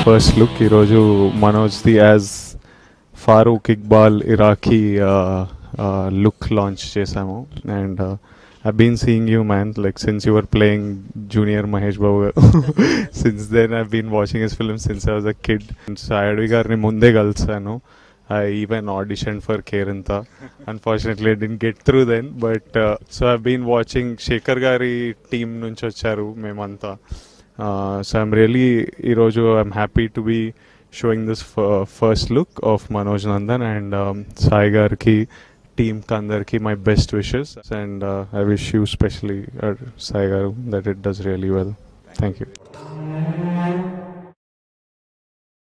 first look ఈరోజు మనోజ్ది as Farooq Iqbal Iraqi look launch చేశాము and I been seeing you man like since your playing junior Mahesh Babu since then I been watching his film since I was a kid సాయడ్వి గారిని ముందే కలిసాను I even audition for కేరంతా unfortunately didn't get through then but so I been watching Shekhar గారి team నుంచి వచ్చారు మేమంతా so I'm really ఈరోజు I'm happy to be sowing this first look of Manoj Nandan and Sai గారికి టీమ్కి అందరికి my best wishes and I wish you specially Sai గారు that it does really well thank you